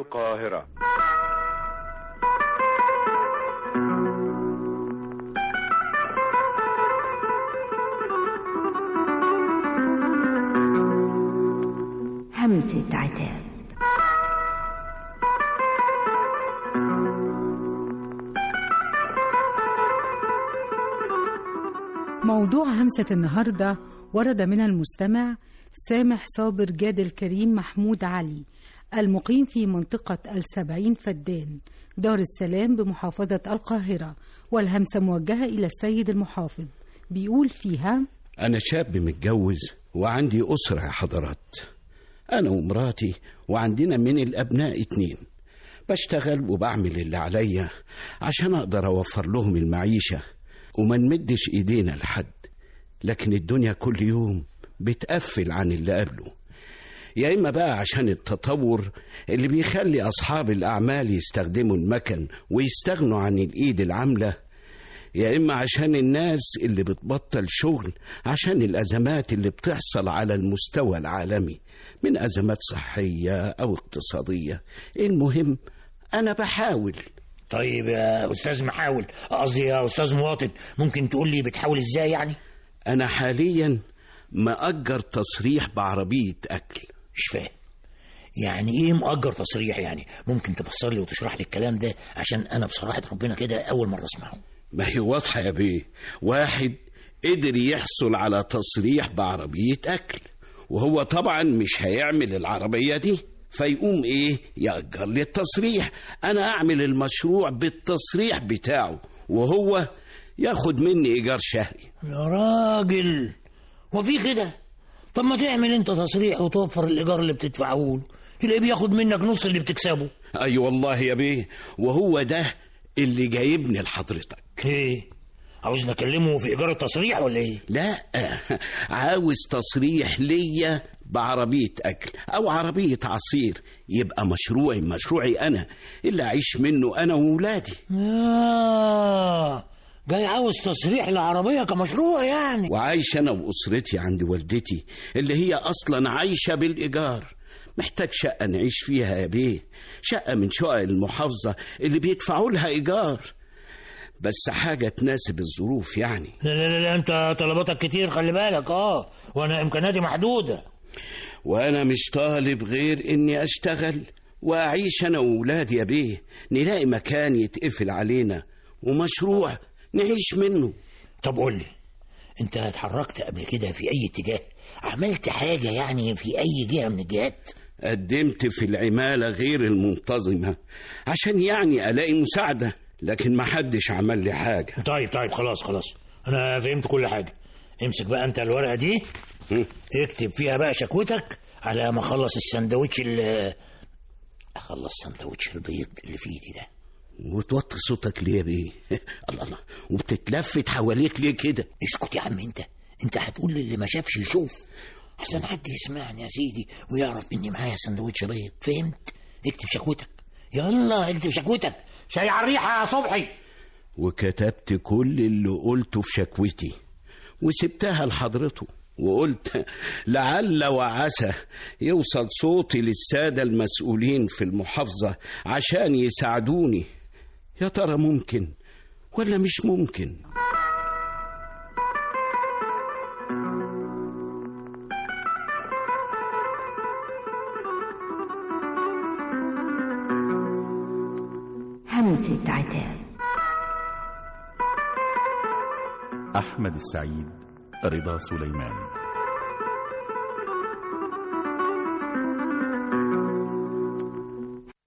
القاهرة همسة عتاب موضوع همسة النهاردة ورد من المستمع سامح صابر جاد الكريم محمود علي المقيم في منطقة السبعين فدان دار السلام بمحافظة القاهرة والهمسة موجهة إلى السيد المحافظ بيقول فيها أنا شاب متجوز وعندي أسرة يا حضرات أنا ومراتي وعندنا من الأبناء اتنين بشتغل وبعمل اللي عليا عشان أقدر أوفر لهم المعيشة وما نمدش إيدينا لحد لكن الدنيا كل يوم بتقفل عن اللي قبله يا إما بقى عشان التطور اللي بيخلي أصحاب الأعمال يستخدموا المكن ويستغنوا عن الإيد العاملة يا إما عشان الناس اللي بتبطل شغل عشان الأزمات اللي بتحصل على المستوى العالمي من أزمات صحية أو اقتصادية المهم أنا بحاول طيب يا استاذ محاول قصدي يا استاذ مواطن ممكن تقول لي بتحاول ازاي يعني أنا حاليا مأجر تصريح بعربية أكل مش فاهم يعني ايه مؤجر تصريح يعني ممكن تفسر لي وتشرح لي الكلام ده عشان انا بصراحه ربنا كده اول مره اسمعه ما هي واضحة يا بيه واحد قدر يحصل على تصريح بعربية أكل وهو طبعا مش هيعمل العربية دي فيقوم ايه يأجر لي التصريح انا اعمل المشروع بالتصريح بتاعه وهو ياخد مني ايجار شهري يا راجل وفي كده طب ما تعمل انت تصريح وتوفر الايجار اللي بتدفعه له تلاقيه بياخد منك نص اللي بتكسبه اي أيوة والله يا بيه وهو ده اللي جايبني لحضرتك ايه عاوزني اكلمه في ايجار التصريح ولا ايه لا عاوز تصريح ليا بعربية أكل أو عربية عصير يبقى مشروعي مشروعي أنا اللي أعيش منه أنا وولادي آه جاي عاوز تصريح العربية كمشروع يعني وعايش أنا وأسرتي عند والدتي اللي هي أصلا عايشة بالإيجار محتاج شقة نعيش فيها يا بيه شقة من شقق المحافظة اللي بيدفعوا لها إيجار بس حاجة تناسب الظروف يعني لا لا لا, لا انت طلباتك كتير خلي بالك اه وانا امكانياتي محدودة وأنا مش طالب غير إني أشتغل وأعيش أنا وولادي يا بيه نلاقي مكان يتقفل علينا ومشروع نعيش منه طب قول لي انت اتحركت قبل كده في اي اتجاه عملت حاجة يعني في اي جهة من الجهات قدمت في العمالة غير المنتظمة عشان يعني ألاقي مساعدة لكن ما حدش عمل لي حاجة طيب طيب خلاص خلاص انا فهمت كل حاجة امسك بقى انت الورقة دي اكتب فيها بقى شكوتك على ما اخلص السندوتش اللي اخلص سندوتش البيض اللي في ايدي ده وتوطي صوتك ليه يا بيه الله الله وبتتلفت حواليك ليه كده اسكت يا عم انت انت هتقول للي ما شافش يشوف عشان حد يسمعني يا سيدي ويعرف اني معايا سندوتش بيض فهمت اكتب شكوتك يلا اكتب شكوتك شاي على الريحه يا صبحي وكتبت كل اللي قلته في شكوتي وسبتها لحضرته وقلت لعل وعسى يوصل صوتي للسادة المسؤولين في المحافظة عشان يساعدوني يا ترى ممكن ولا مش ممكن همسة عتاب أحمد السعيد رضا سليمان